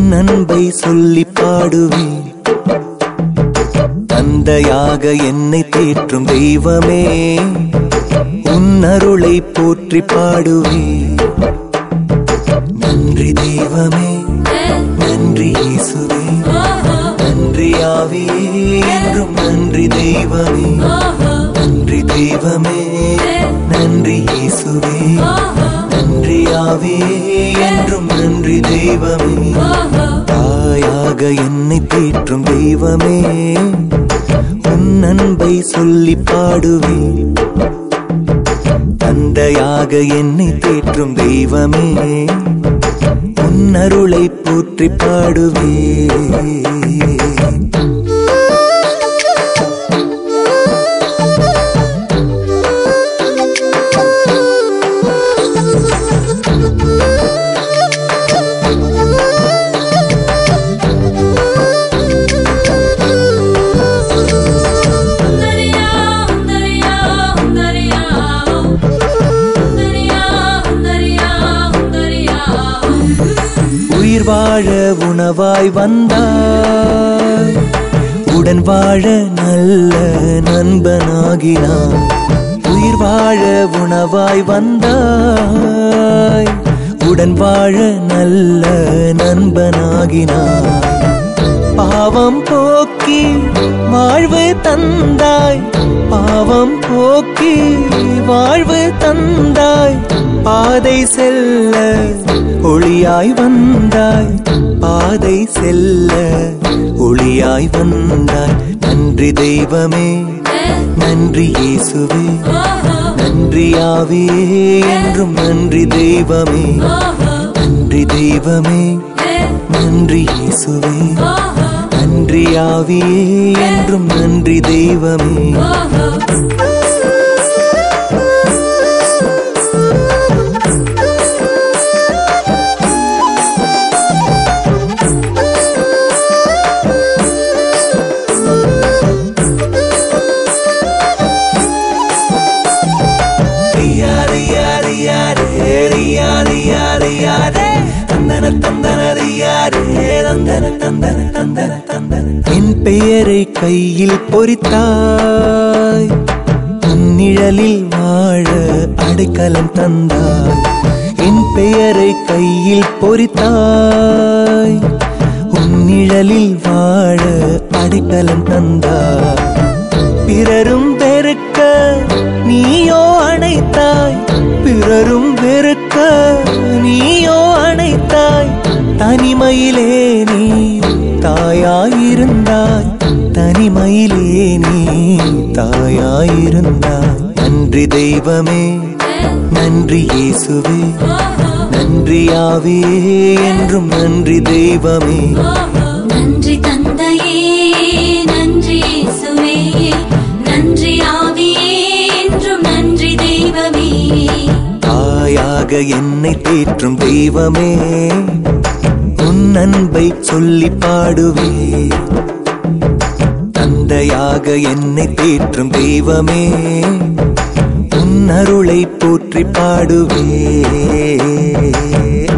அன்பை சொல்லி பாடுவேன் தந்தையாக என்னை தேற்றும் தெய்வமே உன் அருளை போற்றி பாடுவேன் நன்றி தெய்வமே நன்றி இயேசுவே நன்றி ஆவியே என்றும் நன்றி தெய்வமே நன்றி தெய்வமே நன்றி இயேசுவே நன்றி ஆவியே என்றும் நன்றி தெய்வமே தாயாக என்னை தேற்றும் தெய்வமே உன் அன்பை சொல்லி பாடுவேன் தந்தையாக என்னை தேற்றும் தெய்வமே உன் அருளை போற்றி பாடுவேன் உயிர் வாழ உணவாய் வந்தாய் உடன் வாழ நல்ல நண்பனாகினாய் உயிர் வாழ உணவாய் வந்தாய் உடன் வாழ நல்ல நண்பனாகினாய் பாவம் போக்கி வாழ்வு தந்தாய் பாவம் போக்கி வாழ்வு தந்தாய் பாதை செல்ல ஒளியாய் வந்தாய் பாதை செல்ல ஒளியாய் வந்தாய் நன்றி தெய்வமே நன்றி இயேசுவே நன்றி ஆவியே என்றும் நன்றி தெய்வமே நன்றி தெய்வமே நன்றி இயேசுவே நன்றி ஆவியே என்றும் நன்றி தெய்வமே ரியா ரியா ரியா ரே ரியா ரியா ரியா ரே தந்தன தந்தன ரியா ரே தந்தன தந்தன தந்தன தந்தன என் பெயரை கையில் பொறித்தாய் உன் நிழலில் வாழ அடைக்கலம் தந்தாய் என் பெயரை கையில் பொறித்தாய் உன் நிழலில் வாழ அடைக்கலம் தந்தாய் பிறரும் வெறுக்க நீயோ அணைத்தாய் பிறரும் வெறுக்க நீயோ அணைத்தாய் தனிமையிலே நீ தாயாயிருந்தாய் தனிமையிலே நீ தாயாயிருந்தாய் நன்றி தெய்வமே நன்றி இயேசுவே நன்றி ஆவியே என்றும் நன்றி தெய்வமே நன்றி தந்தையே நன்றி இயேசுவே நன்றி ஆவியே என்றும் நன்றி தெய்வமே தாயாக என்னை தேற்றும் தெய்வமே உன் அன்பை சொல்லி பாடுவே தந்தையாக என்னை தேற்றும் தெய்வமே உன் அருளை போற்றி பாடுவே